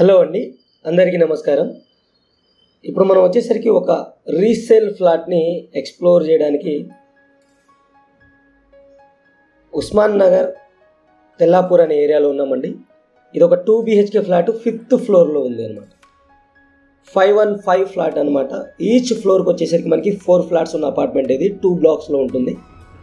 hello అండి అందరికీ నమస్కారం ఇప్పుడు మనం వచ్చేసరికి ఒక రీసేల్ ఫ్లాట్ని ఎక్స్ప్లోర్ చేయడానికి ఉస్మాన్ నగర్ తెల్లాపూర్ అనే ఏరియాలో ఉన్నామండి ఇది ఒక టూ బిహెచ్కే ఫ్లాట్ ఫిఫ్త్ ఫ్లోర్లో ఉంది అనమాట ఫైవ్ వన్ ఫైవ్ ఫ్లాట్ అనమాట ఈచ్ ఫ్లోర్కి వచ్చేసరికి మనకి ఫోర్ ఫ్లాట్స్ ఉన్న అపార్ట్మెంట్ ఇది టూ బ్లాక్స్లో ఉంటుంది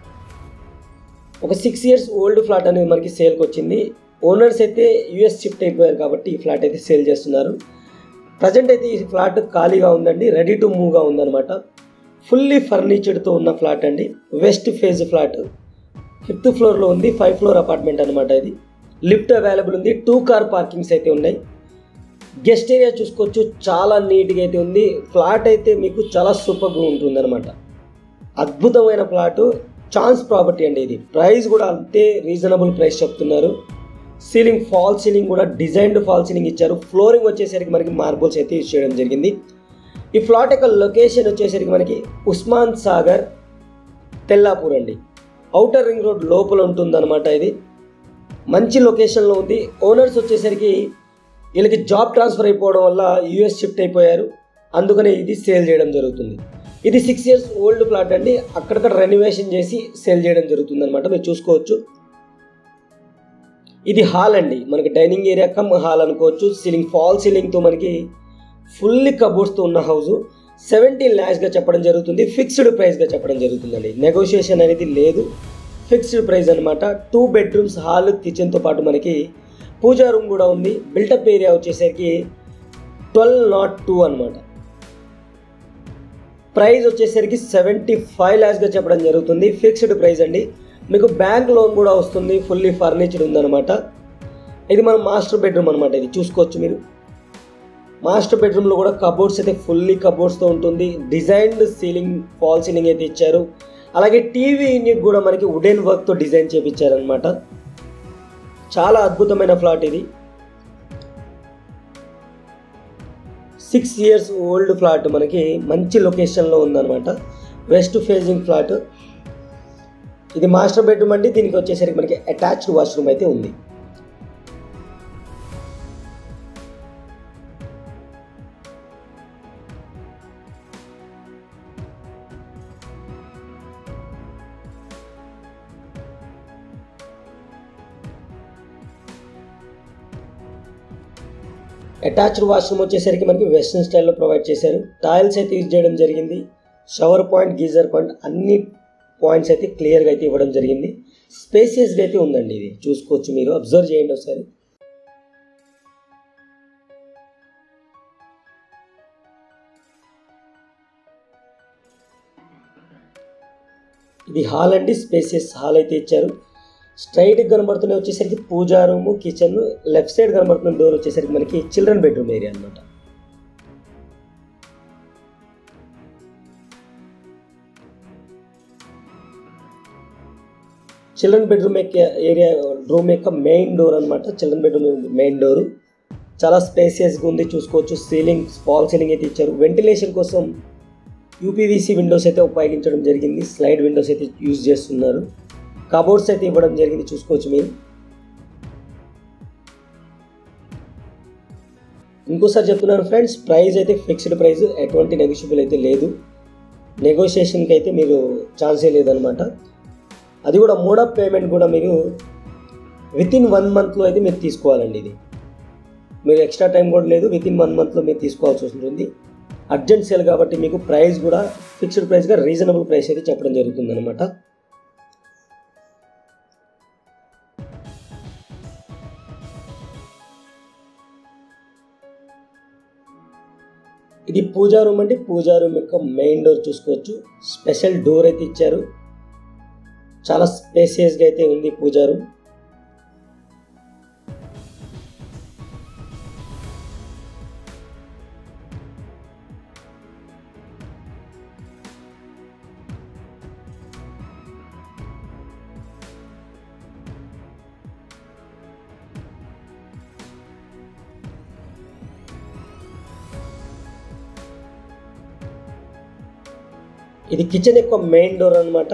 ఒక సిక్స్ ఇయర్స్ ఓల్డ్ ఫ్లాట్ అనేది మనకి సేల్కి వచ్చింది ఓనర్స్ అయితే యూఎస్ షిఫ్ట్ అయిపోయారు కాబట్టి ఈ ఫ్లాట్ అయితే సేల్ చేస్తున్నారు ప్రజెంట్ అయితే ఈ ఫ్లాట్ ఖాళీగా ఉందండి రెడీ టు మూవ్గా ఉందన్నమాట ఫుల్లీ ఫర్నిచర్డ్తో ఉన్న ఫ్లాట్ అండి వెస్ట్ ఫేజ్ ఫ్లాట్ ఫిఫ్త్ ఫ్లోర్లో ఉంది ఫైవ్ ఫ్లోర్ అపార్ట్మెంట్ అనమాట ఇది లిఫ్ట్ అవైలబుల్ ఉంది టూ కార్ పార్కింగ్స్ అయితే ఉన్నాయి గెస్ట్ ఏరియా చూసుకోవచ్చు చాలా నీట్గా అయితే ఉంది ఫ్లాట్ అయితే మీకు చాలా సూపర్గా ఉంటుంది అనమాట అద్భుతమైన ఫ్లాట్ ఛాన్స్ ప్రాపర్టీ అండి ఇది ప్రైస్ కూడా అంతే రీజనబుల్ ప్రైస్ చెప్తున్నారు సీలింగ్ ఫాల్ సీలింగ్ కూడా డిజైన్డ్ ఫాల్ సీలింగ్ ఇచ్చారు ఫ్లోరింగ్ వచ్చేసరికి మనకి మార్బుల్స్ అయితే యూజ్ చేయడం జరిగింది ఈ ఫ్లాట్ యొక్క లొకేషన్ వచ్చేసరికి మనకి ఉస్మాన్ సాగర్ తెల్లాపూర్ అండి అవుటర్ రింగ్ రోడ్ లోపల ఉంటుందన్నమాట ఇది మంచి లొకేషన్లో ఉంది ఓనర్స్ వచ్చేసరికి వీళ్ళకి జాబ్ ట్రాన్స్ఫర్ అయిపోవడం వల్ల యూఎస్ షిఫ్ట్ అయిపోయారు అందుకనే ఇది సేల్ చేయడం జరుగుతుంది ఇది సిక్స్ ఇయర్స్ ఓల్డ్ ఫ్లాట్ అండి అక్కడక్కడ రెనోవేషన్ చేసి సేల్ చేయడం జరుగుతుంది అనమాట మీరు చూసుకోవచ్చు ఇది హాల్ అండి మనకి డైనింగ్ ఏరియా కమ్ హాల్ అనుకోవచ్చు సీలింగ్ ఫాల్ సీలింగ్తో మనకి ఫుల్లీ కబోర్డ్స్తో ఉన్న హౌస్ సెవెంటీన్ ల్యాక్స్గా చెప్పడం జరుగుతుంది ఫిక్స్డ్ ప్రైస్గా చెప్పడం జరుగుతుందండి నెగోషియేషన్ అనేది లేదు ఫిక్స్డ్ ప్రైస్ అనమాట టూ బెడ్రూమ్స్ హాల్ కిచెన్తో పాటు మనకి పూజా రూమ్ కూడా ఉంది బిల్టప్ ఏరియా వచ్చేసరికి ట్వెల్వ్ నాట్ టూ అనమాట ప్రైస్ వచ్చేసరికి సెవెంటీ ఫైవ్ ల్యాక్స్గా చెప్పడం జరుగుతుంది ఫిక్స్డ్ ప్రైస్ అండి మీకు బ్యాంక్ లోన్ కూడా వస్తుంది ఫుల్లీ ఫర్నిచర్ ఉందన్నమాట ఇది మన మాస్టర్ బెడ్రూమ్ అనమాట ఇది చూసుకోవచ్చు మీరు మాస్టర్ బెడ్రూమ్లో కూడా కబోర్డ్స్ అయితే ఫుల్లీ కబోర్డ్స్తో ఉంటుంది డిజైన్డ్ సీలింగ్ ఫాల్ సీలింగ్ అయితే ఇచ్చారు అలాగే టీవీ యూనిట్ కూడా మనకి వుడెన్ వర్క్తో డిజైన్ చేపించారనమాట చాలా అద్భుతమైన ఫ్లాట్ ఇది సిక్స్ ఇయర్స్ ఓల్డ్ ఫ్లాట్ మనకి మంచి లొకేషన్లో ఉందన్నమాట వెస్ట్ ఫేజింగ్ ఫ్లాట్ ఇది మాస్టర్ బెడ్రూమ్ అండి దీనికి వచ్చేసరికి మనకి అటాచ్డ్ వాష్రూమ్ అయితే ఉంది అటాచ్డ్ వాష్రూమ్ వచ్చేసరికి మనకి వెస్ట్రన్ స్టైల్లో ప్రొవైడ్ చేశారు టైల్స్ అయితే యూజ్ చేయడం జరిగింది షవర్ పాయింట్ గీజర్ పాయింట్ అన్ని పాయింట్స్ అయితే క్లియర్గా అయితే ఇవ్వడం జరిగింది స్పేసియస్గా అయితే ఉందండి ఇది చూసుకోవచ్చు మీరు అబ్జర్వ్ చేయండి ఒకసారి ఇది హాల్ అండి స్పేసియస్ హాల్ అయితే ఇచ్చారు స్ట్రైట్ కనబడుతున్న వచ్చేసరికి pooja room kitchen left side కనబడుతున్న డోర్ వచ్చేసరికి మనకి చిల్డ్రన్ బెడ్రూమ్ ఏరియా అనమాట చిల్డ్రన్ బెడ్రూమ్ యొక్క ఏరియా రూమ్ యొక్క మెయిన్ డోర్ అనమాట చిల్డ్రన్ బెడ్రూమ్ మెయిన్ డోర్ చాలా స్పేసియస్గా ఉంది చూసుకోవచ్చు సీలింగ్ ఫాల్ సీలింగ్ అయితే ఇచ్చారు వెంటిలేషన్ కోసం యూపీవీసీ విండోస్ అయితే ఉపయోగించడం జరిగింది స్లైడ్ విండోస్ అయితే యూజ్ చేస్తున్నారు కబోర్డ్స్ అయితే ఇవ్వడం జరిగింది చూసుకోవచ్చు మీరు ఇంకోసారి చెప్తున్నాను ఫ్రెండ్స్ ప్రైస్ అయితే ఫిక్స్డ్ ప్రైస్ ఎటువంటి నెగోషియబుల్ అయితే లేదు నెగోషియేషన్కి అయితే మీరు ఛాన్సే లేదనమాట అది కూడా మోడ్ ఆఫ్ పేమెంట్ కూడా మీరు విత్ ఇన్ వన్ మంత్లో అయితే మీరు తీసుకోవాలండి ఇది మీరు ఎక్స్ట్రా టైం కూడా లేదు విత్ ఇన్ వన్ మంత్లో మీరు తీసుకోవాల్సి వస్తుంది అర్జెంట్ సేల్ కాబట్టి మీకు ప్రైస్ కూడా ఫిక్స్డ్ ప్రైస్గా రీజనబుల్ ప్రైస్ అయితే చెప్పడం జరుగుతుంది అనమాట ఇది పూజా రూమ్ అండి పూజా రూమ్ యొక్క మెయిన్ డోర్ చూసుకోవచ్చు స్పెషల్ డోర్ అయితే ఇచ్చారు చాలా స్పేసియస్గా అయితే ఉంది పూజా రూమ్ ఇది కిచెన్ యొక్క మెయిన్ డోర్ అనమాట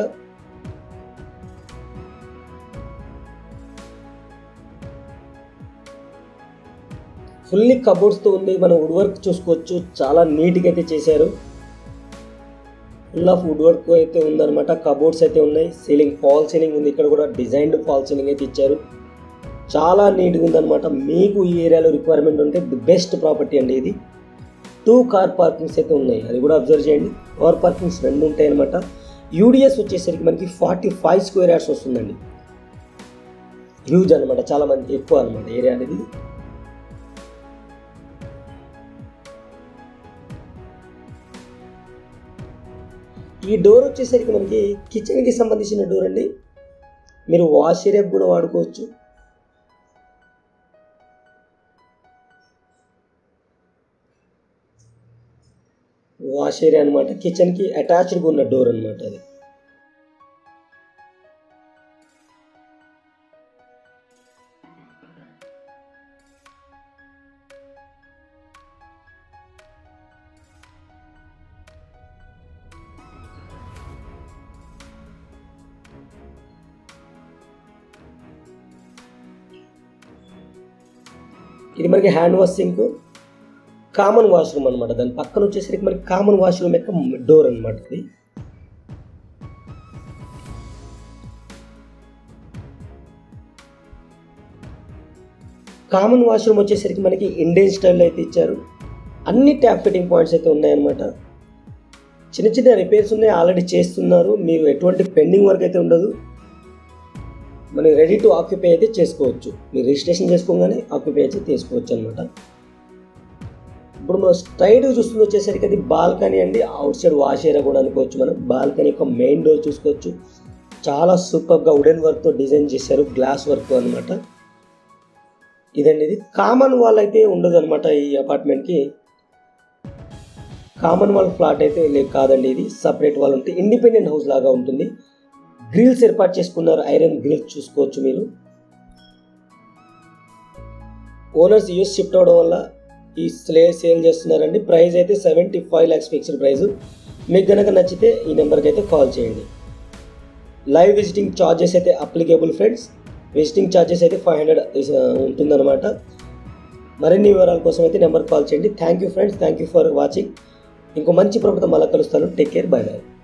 ఫుల్లీ కబోర్డ్స్తో ఉంది మనం వుడ్ వర్క్ చూసుకోవచ్చు చాలా నీట్గా అయితే చేశారు ఫుల్ ఆఫ్ వుడ్ వర్క్ అయితే ఉందన్నమాట కబోర్డ్స్ అయితే ఉన్నాయి సీలింగ్ ఫాల్ సీలింగ్ ఉంది ఇక్కడ కూడా డిజైన్డ్ ఫాల్ సీలింగ్ అయితే ఇచ్చారు చాలా నీట్గా ఉందన్నమాట మీకు ఈ ఏరియాలో రిక్వైర్మెంట్ ఉంటే ది బెస్ట్ ప్రాపర్టీ అండి ఇది టూ కార్ పార్కింగ్స్ అయితే ఉన్నాయి అది కూడా అబ్జర్వ్ చేయండి కార్ పార్కింగ్స్ రెండు ఉంటాయి అనమాట యూడిఎస్ వచ్చేసరికి మనకి ఫార్టీ ఫైవ్ స్క్వేర్ యార్డ్స్ వస్తుందండి హ్యూజ్ అనమాట చాలా మంది ఎక్కువ అనమాట ఏరియా అనేది ఈ డోర్ వచ్చేసరికి మనకి కిచెన్కి సంబంధించిన డోర్ అండి మీరు వాష్ ఏరియాకి కూడా వాడుకోవచ్చు వాష్ ఏరియా అనమాట కిచెన్కి అటాచ్డ్గా ఉన్న డోర్ అనమాట అది ఇది మనకి hand wash sink common washroom అనమాట దాని పక్కన వచ్చేసరికి మనకి కామన్ వాష్రూమ్ యొక్క డోర్ అనమాట ఇది కామన్ వాష్రూమ్ వచ్చేసరికి మనకి ఇండియన్ స్టైల్లో అయితే ఇచ్చారు అన్ని ట్యాప్ ఫిట్టింగ్ పాయింట్స్ అయితే ఉన్నాయన్నమాట చిన్న చిన్న రిపేర్స్ ఉన్నాయి ఆల్రెడీ చేస్తున్నారు మీరు ఎటువంటి పెండింగ్ వర్క్ అయితే ఉండదు మనం రెడీ టు ఆక్యుపై అయితే చేసుకోవచ్చు మీరు రిజిస్ట్రేషన్ చేసుకోగానే ఆక్యుపై అయితే చేసుకోవచ్చు అనమాట ఇప్పుడు మనం స్ట్రైట్ చూస్తుంది వచ్చేసరికి అది బాల్కనీ అండి అవుట్ సైడ్ వాష్ ఏరియా కూడా అనుకోవచ్చు మనం బాల్కనీ యొక్క మెయిన్ డోర్ చూసుకోవచ్చు చాలా సూపర్గా వుడెన్ వర్క్తో డిజైన్ చేశారు గ్లాస్ వర్క్ అనమాట ఇదండి ఇది కామన్ వాల్ అయితే ఉండదు అనమాట ఈ అపార్ట్మెంట్కి కామన్ వాల్ ఫ్లాట్ అయితే లేదు కాదండి ఇది సపరేట్ వాల్ ఉంటుంది ఇండిపెండెంట్ హౌస్ లాగా ఉంటుంది గ్రిల్స్ ఏర్పాటు చేసుకున్నారు ఐరన్ గ్రిల్స్ చూసుకోవచ్చు మీరు ఓనర్స్ యూస్ షిఫ్ట్ అవడం వల్ల ఈ స్లే సేల్ చేస్తున్నారండి ప్రైస్ అయితే seventy five lakhs fixed price మీకు కనుక నచ్చితే ఈ నెంబర్కి అయితే కాల్ చేయండి లైవ్ విజిటింగ్ ఛార్జెస్ అయితే అప్లికేబుల్ ఫ్రెండ్స్ విజిటింగ్ ఛార్జెస్ అయితే ఫైవ్ హండ్రెడ్ ఉంటుందన్నమాట మరిన్ని వివరాల కోసం అయితే నెంబర్ కాల్ చేయండి thank you friends thank you for watching ఇంకో మంచి ప్రభుత్వం మళ్ళీ కలుస్తాను టేక్ కేర్ బై బై